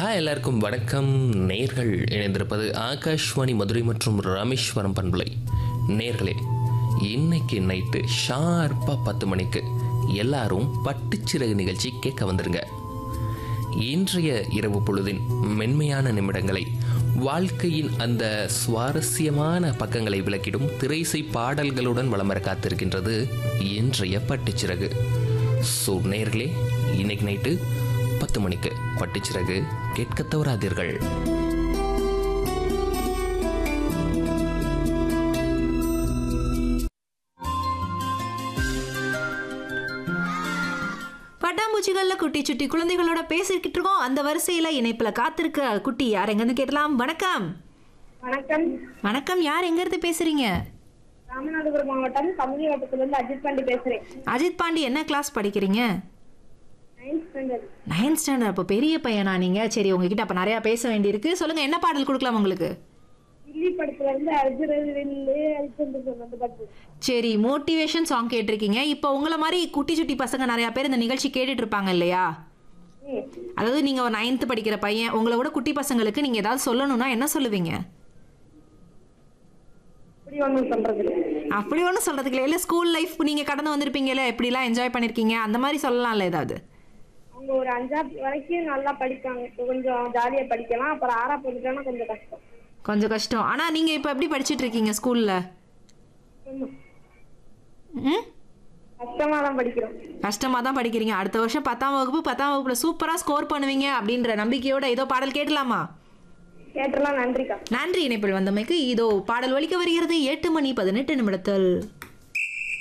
Hi எல்லாருக்கும் வணக்கம் நேர்கள் இணைந்திருப்பது ஆகாஷ்வாணி மதுரை மற்றும் ராமேஸ்வரம் பண்பலை நேர்களே இன்னைக்கு நைட்டு ஷார்ப்பாக பத்து மணிக்கு எல்லாரும் பட்டுச்சிறகு நிகழ்ச்சி கேட்க வந்துருங்க இன்றைய இரவு பொழுதின் மென்மையான நிமிடங்களை வாழ்க்கையின் அந்த சுவாரஸ்யமான பக்கங்களை விளக்கிடும் திரைசை பாடல்களுடன் வலம் வர காத்திருக்கின்றது இன்றைய பட்டுச்சிறகு ஸோ நேர்களே இன்னைக்கு நைட்டு பத்து மணிக்கு பட்டுச்சிறகு கேட்க தவறாதீர்கள் பட்டாம்பூச்சிகள்ல குட்டி சுட்டி குழந்தைகளோட பேசிக்கிட்டு இருக்கோம் அந்த வரிசையில இணைப்புல காத்திருக்க குட்டி யார் எங்கன்னு கேட்கலாம் வணக்கம் வணக்கம் வணக்கம் யார் எங்க இருந்து பேசுறீங்க ராமநாதபுரம் மாவட்டம் கமுதி வட்டத்திலிருந்து அஜித் பாண்டி பேசுறேன் அஜித் பாண்டி என்ன கிளாஸ் படிக்கிறீங்க நைன்த் ஸ்டாண்டர்ட் நைன்த் ஸ்டாண்டர்ட் அப்போ பெரிய பையனா நீங்க சரி உங்ககிட்ட அப்ப நிறைய பேச வேண்டியிருக்கு சொல்லுங்க என்ன பாடல் கொடுக்கலாம் உங்களுக்கு தில்லி படத்துல இருந்து அர்ஜுனிலிருந்து அரிச்சந்திர வந்து பாட்டு சரி மோட்டிவேஷன் சாங் கேட்டிருக்கீங்க இப்போ உங்களை மாதிரி குட்டி சுட்டி பசங்க நிறைய பேர் இந்த நிகழ்ச்சி கேட்டுட்டு இருப்பாங்க இல்லையா ம். அதாவது நீங்க ஒரு நைன்த் படிக்கிற பையன் உங்களை விட குட்டி பசங்களுக்கு நீங்க ஏதாவது சொல்லணும்னா என்ன சொல்லுவீங்க இப்படி ஒண்ணும் சொல்றது இல்ல. அப்படி ஒன்றும் சொல்றதுக்கு இல்லை இல்லை ஸ்கூல் லைஃப் நீங்கள் கடந்து வந்திருப்பீங்கல்ல எப்படிலாம் என்ஜாய் பண்ணியிருக்கீங்க அந்த மாதிரி சொல்லலாம்ல ஏதாவது அவங்க ஒரு அஞ்சாவது வரைக்கும் நல்லா படிப்பாங்க இப்ப கொஞ்சம் ஜாலியா படிக்கலாம் அப்புறம் ஆறா போட்டுட்டோம்னா கொஞ்சம் கஷ்டம் கொஞ்சம் கஷ்டம் ஆனால் நீங்கள் இப்போ எப்படி படிச்சிட்டு இருக்கீங்க ஸ்கூலில் ஆமா. ம் கஷ்டமா தான் படிக்கிறோம் கஷ்டமாக தான் படிக்கிறீங்க அடுத்த வருஷம் பத்தாம் வகுப்பு பத்தாம் வகுப்புல சூப்பராக ஸ்கோர் பண்ணுவீங்க அப்படின்ற நம்பிக்கையோட ஏதோ பாடல் கேட்கலாமா கேட்டலாம் நன்றிக்கா நன்றி இணைப்பில் வந்தமைக்கு இதோ பாடல் ஒலிக்க வருகிறது எட்டு மணி பதினெட்டு நிமிடத்தில்